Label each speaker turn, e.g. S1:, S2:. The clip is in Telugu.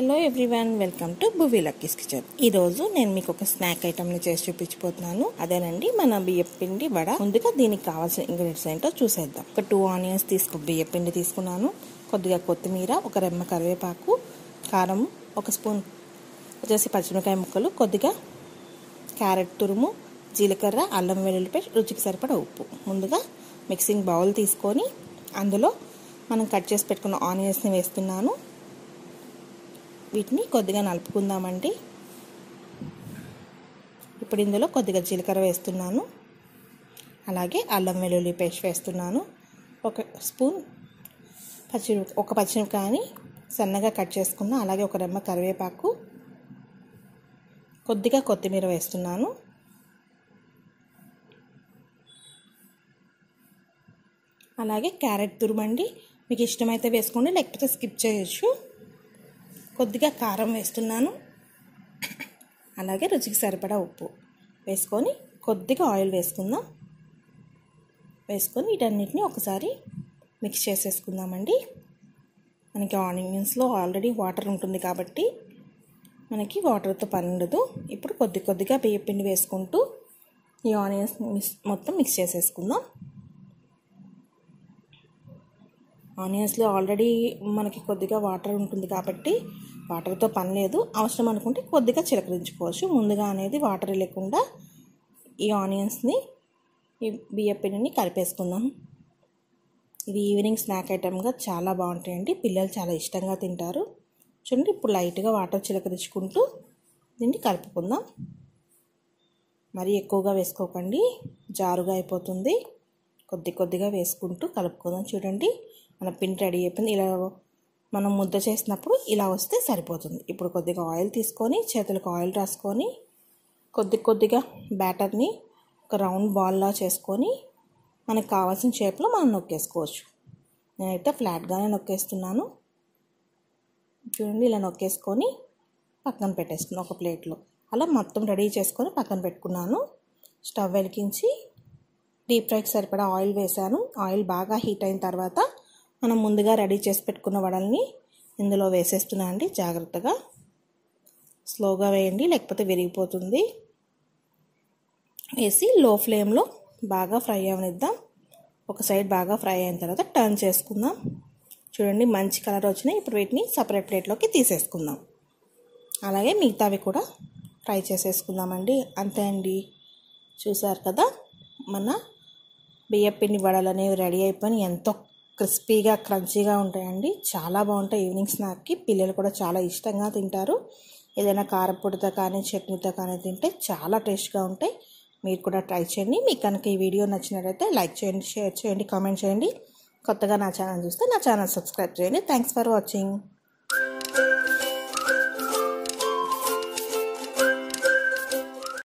S1: hello everyone welcome to Bhuvi Lucky's kitchen ఈ రోజు నేను మీకు ఒక స్నాక్ ఐటమ్ ని చేసి చూపించిపోతున్నాను అదేనండి మన బియ్య పిండి వడ ముందుగా దీనికి కావాల్సిన ఇంగ్రీడియంట్స్ ఏంటో చూసేద్దాం ఒక టూ ఆనియన్స్ తీసుకు బియ్య పిండి తీసుకున్నాను కొద్దిగా కొత్తిమీర ఒక రెమ్మ కరివేపాకు కారం ఒక స్పూన్ వచ్చేసి పచ్చిమిరకాయ ముక్కలు కొద్దిగా క్యారెట్ తురుము జీలకర్ర అల్లం వెల్లుల్లిపై రుచికి సరిపడా ఉప్పు ముందుగా మిక్సింగ్ బౌల్ తీసుకొని అందులో మనం కట్ చేసి పెట్టుకున్న ఆనియన్స్ని వేస్తున్నాను వీటిని కొద్దిగా నలుపుకుందామండి ఇప్పుడు ఇందులో కొద్దిగా జీలకర్ర వేస్తున్నాను అలాగే అల్లం వెల్లుల్లి పేస్ట్ వేస్తున్నాను ఒక స్పూన్ పచ్చి ఒక పచ్చిమిరపకాయని సన్నగా కట్ చేసుకున్న అలాగే ఒక రెమ్మ కరివేపాకు కొద్దిగా కొత్తిమీర వేస్తున్నాను అలాగే క్యారెట్ తురుమండి మీకు ఇష్టమైతే వేసుకోండి లేకపోతే స్కిప్ చేయొచ్చు కొద్దిగా కారం వేస్తున్నాను అలాగే రుచికి సరిపడా ఉప్పు వేసుకొని కొద్దిగా ఆయిల్ వేసుకుందాం వేసుకొని వీటన్నిటిని ఒకసారి మిక్స్ చేసేసుకుందామండి మనకి ఆనియన్స్లో ఆల్రెడీ వాటర్ ఉంటుంది కాబట్టి మనకి వాటర్తో పని ఉండదు ఇప్పుడు కొద్ది కొద్దిగా బియ్య పిండి వేసుకుంటూ ఈ ఆనియన్స్ మిక్స్ మొత్తం మిక్స్ చేసేసుకుందాం ఆనియన్స్లో ఆల్రెడీ మనకి కొద్దిగా వాటర్ ఉంటుంది కాబట్టి వాటర్తో పని లేదు అవసరం అనుకుంటే కొద్దిగా చిలకరించుకోవచ్చు ముందుగా అనేది వాటర్ లేకుండా ఈ ఆనియన్స్ని ఈ బియ్య పిండిని కలిపేసుకుందాం ఇది ఈవినింగ్ స్నాక్ ఐటమ్గా చాలా బాగుంటాయండి పిల్లలు చాలా ఇష్టంగా తింటారు చూడండి ఇప్పుడు లైట్గా వాటర్ చిలకరించుకుంటూ దీన్ని కలుపుకుందాం మరీ ఎక్కువగా వేసుకోకండి జారుగా అయిపోతుంది కొద్ది కొద్దిగా వేసుకుంటూ కలుపుకుందాం చూడండి మన పిండి రెడీ అయిపోయింది ఇలా మనం ముద్ద చేసినప్పుడు ఇలా వస్తే సరిపోతుంది ఇప్పుడు కొద్దిగా ఆయిల్ తీసుకొని చేతులకు ఆయిల్ రాసుకొని కొద్ది కొద్దిగా బ్యాటర్ని ఒక రౌండ్ బాల్లా చేసుకొని మనకు కావాల్సిన షేప్లో మనం నొక్కేసుకోవచ్చు నేనైతే ఫ్లాట్గానే నొక్కేస్తున్నాను చూడండి ఇలా నొక్కేసుకొని పక్కన పెట్టేసుకున్నాను ఒక ప్లేట్లో అలా మొత్తం రెడీ చేసుకొని పక్కన పెట్టుకున్నాను స్టవ్ వెలిగించి డీప్ ఫ్రైకి సరిపడా ఆయిల్ వేసాను ఆయిల్ బాగా హీట్ అయిన తర్వాత మనం ముందుగా రెడీ చేసి పెట్టుకున్న వడల్ని ఇందులో వేసేస్తున్నా అండి జాగ్రత్తగా స్లోగా వేయండి లేకపోతే విరిగిపోతుంది వేసి లో ఫ్లేమ్లో బాగా ఫ్రై అవనిద్దాం ఒక సైడ్ బాగా ఫ్రై అయిన తర్వాత టర్న్ చేసుకుందాం చూడండి మంచి కలర్ వచ్చినాయి ఇప్పుడు వీటిని సపరేట్ ప్లేట్లోకి తీసేసుకుందాం అలాగే మిగతావి కూడా ఫ్రై చేసేసుకుందామండి అంతే అండి చూసారు కదా మన బియ్యపిండి వడలు అనేవి రెడీ అయిపోయి ఎంతో క్రిస్పీగా క్రంచీగా ఉంటాయండి చాలా బాగుంటాయి ఈవినింగ్ స్నాక్కి పిల్లలు కూడా చాలా ఇష్టంగా తింటారు ఏదైనా కారపొడితో కానీ చట్నీతో కానీ తింటే చాలా టేస్ట్గా ఉంటాయి మీరు కూడా ట్రై చేయండి మీకు కనుక ఈ వీడియో నచ్చినట్లయితే లైక్ చేయండి షేర్ చేయండి కామెంట్ చేయండి కొత్తగా నా ఛానల్ చూస్తే నా ఛానల్ సబ్స్క్రైబ్ చేయండి థ్యాంక్స్ ఫర్ వాచింగ్